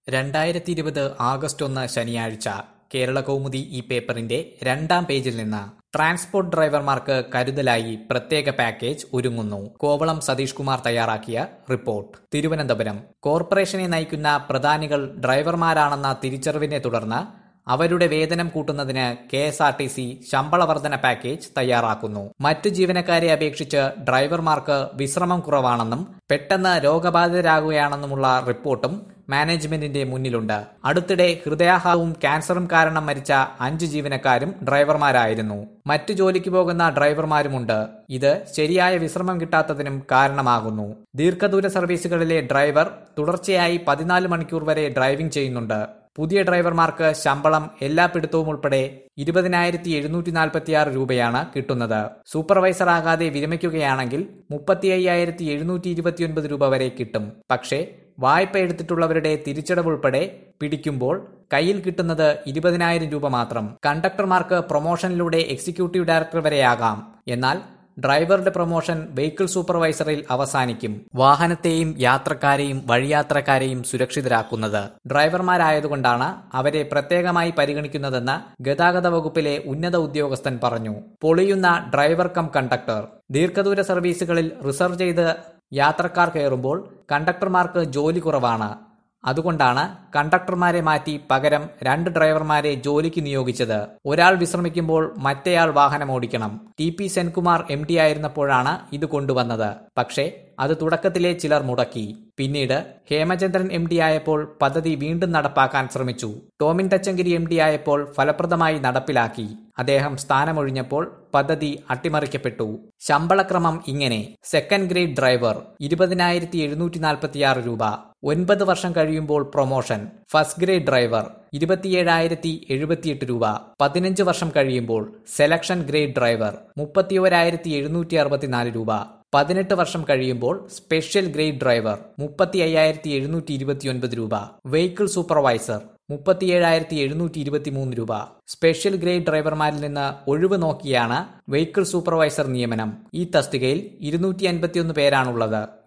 രണ്ടായിരത്തി ഇരുപത് ആഗസ്റ്റ് ഒന്ന് ശനിയാഴ്ച കേരള കൗമുദി ഈ പേപ്പറിന്റെ രണ്ടാം പേജിൽ നിന്ന് ട്രാൻസ്പോർട്ട് ഡ്രൈവർമാർക്ക് കരുതലായി പ്രത്യേക പാക്കേജ് ഒരുങ്ങുന്നു കോവളം സതീഷ് കുമാർ തയ്യാറാക്കിയ റിപ്പോർട്ട് തിരുവനന്തപുരം കോർപ്പറേഷനെ നയിക്കുന്ന പ്രധാനികൾ ഡ്രൈവർമാരാണെന്ന തിരിച്ചറിവിനെ തുടർന്ന് അവരുടെ വേതനം കൂട്ടുന്നതിന് K S R T C ശമ്പള വർധന പാക്കേജ് തയ്യാറാക്കുന്നു മറ്റു ജീവനക്കാരെ അപേക്ഷിച്ച് ഡ്രൈവർമാർക്ക് വിശ്രമം കുറവാണെന്നും പെട്ടെന്ന് രോഗബാധിതരാകുകയാണെന്നുമുള്ള റിപ്പോർട്ടും മാനേജ്മെന്റിന്റെ മുന്നിലുണ്ട് അടുത്തിടെ ഹൃദയാഘാതവും ക്യാൻസറും കാരണം മരിച്ച അഞ്ച് ജീവനക്കാരും ഡ്രൈവർമാരായിരുന്നു മറ്റു ജോലിക്ക് പോകുന്ന ഡ്രൈവർമാരുമുണ്ട് ഇത് ശരിയായ വിശ്രമം കിട്ടാത്തതിനും കാരണമാകുന്നു ദീർഘദൂര സർവീസുകളിലെ ഡ്രൈവർ തുടർച്ചയായി പതിനാല് മണിക്കൂർ വരെ ഡ്രൈവിംഗ് ചെയ്യുന്നുണ്ട് പുതിയ ഡ്രൈവർമാർക്ക് ശമ്പളം എല്ലാ പിടുത്തവും ഉൾപ്പെടെ ഇരുപതിനായിരത്തി എഴുന്നൂറ്റി നാൽപ്പത്തിയാറ് രൂപയാണ് കിട്ടുന്നത് സൂപ്പർവൈസർ ആകാതെ വിരമിക്കുകയാണെങ്കിൽ മുപ്പത്തി അയ്യായിരത്തി എഴുന്നൂറ്റി ഇരുപത്തിയൊൻപത് രൂപ വരെ കിട്ടും പക്ഷേ വായ്പ എടുത്തിട്ടുള്ളവരുടെ തിരിച്ചടവ് ഉൾപ്പെടെ പിടിക്കുമ്പോൾ കയ്യിൽ കിട്ടുന്നത് ഇരുപതിനായിരം രൂപ മാത്രം കണ്ടക്ടർമാർക്ക് പ്രൊമോഷനിലൂടെ എക്സിക്യൂട്ടീവ് ഡയറക്ടർ വരെയാകാം എന്നാൽ ഡ്രൈവറുടെ പ്രൊമോഷൻ വെഹിക്കിൾ സൂപ്പർവൈസറിൽ അവസാനിക്കും വാഹനത്തെയും യാത്രക്കാരെയും വഴിയാത്രക്കാരെയും സുരക്ഷിതരാക്കുന്നത് ഡ്രൈവർമാരായതുകൊണ്ടാണ് അവരെ പ്രത്യേകമായി പരിഗണിക്കുന്നതെന്ന് ഗതാഗത വകുപ്പിലെ ഉന്നത ഉദ്യോഗസ്ഥൻ പറഞ്ഞു പൊളിയുന്ന ഡ്രൈവർ കം കണ്ടക്ടർ ദീർഘദൂര സർവീസുകളിൽ റിസർവ് ചെയ്ത് യാത്രക്കാർ കയറുമ്പോൾ കണ്ടക്ടർമാർക്ക് ജോലി കുറവാണ് അതുകൊണ്ടാണ് കണ്ടക്ടർമാരെ മാറ്റി പകരം രണ്ട് ഡ്രൈവർമാരെ ജോലിക്ക് നിയോഗിച്ചത് ഒരാൾ വിശ്രമിക്കുമ്പോൾ മറ്റേയാൾ വാഹനം ഓടിക്കണം T P Senkumar M D ആയിരുന്നപ്പോഴാണ് ഇത് കൊണ്ടുവന്നത് പക്ഷേ അത് തുടക്കത്തിലെ ചിലർ മുടക്കി പിന്നീട് ഹേമചന്ദ്രൻ എം ഡി ആയപ്പോൾ പദ്ധതി വീണ്ടും നടപ്പാക്കാൻ ശ്രമിച്ചു ടോമിൻ തച്ചങ്കരി എം ഡി ആയപ്പോൾ ഫലപ്രദമായി നടപ്പിലാക്കി അദ്ദേഹം സ്ഥാനമൊഴിഞ്ഞപ്പോൾ പദ്ധതി അട്ടിമറിക്കപ്പെട്ടു ശമ്പളക്രമം ഇങ്ങനെ സെക്കൻഡ് ഗ്രേഡ് ഡ്രൈവർ ഇരുപതിനായിരത്തി എഴുന്നൂറ്റി നാൽപ്പത്തിയാറ് രൂപ ഒൻപത് വർഷം കഴിയുമ്പോൾ പ്രൊമോഷൻ ഫസ്റ്റ് ഗ്രേഡ് ഡ്രൈവർ ഇരുപത്തിയേഴായിരത്തി എഴുപത്തിയെട്ട് രൂപ പതിനഞ്ച് വർഷം കഴിയുമ്പോൾ സെലക്ഷൻ ഗ്രേഡ് ഡ്രൈവർ മുപ്പത്തിയോരായിരത്തി എഴുന്നൂറ്റി അറുപത്തിനാല് രൂപ പതിനെട്ട് വർഷം കഴിയുമ്പോൾ സ്പെഷ്യൽ ഗ്രേഡ് ഡ്രൈവർ മുപ്പത്തി അയ്യായിരത്തി എഴുന്നൂറ്റി ഇരുപത്തിയൊൻപത് രൂപ വെഹിക്കിൾ സൂപ്പർവൈസർ മുപ്പത്തിയേഴായിരത്തി എഴുന്നൂറ്റി ഇരുപത്തിമൂന്ന് രൂപ സ്പെഷ്യൽ ഗ്രേഡ് ഡ്രൈവർമാരിൽ നിന്ന് ഒഴിവ് നോക്കിയാണ് വെഹിക്കിൾ സൂപ്പർവൈസർ നിയമനം ഈ തസ്തികയിൽ ഇരുന്നൂറ്റി അൻപത്തിയൊന്ന് പേരാണുള്ളത്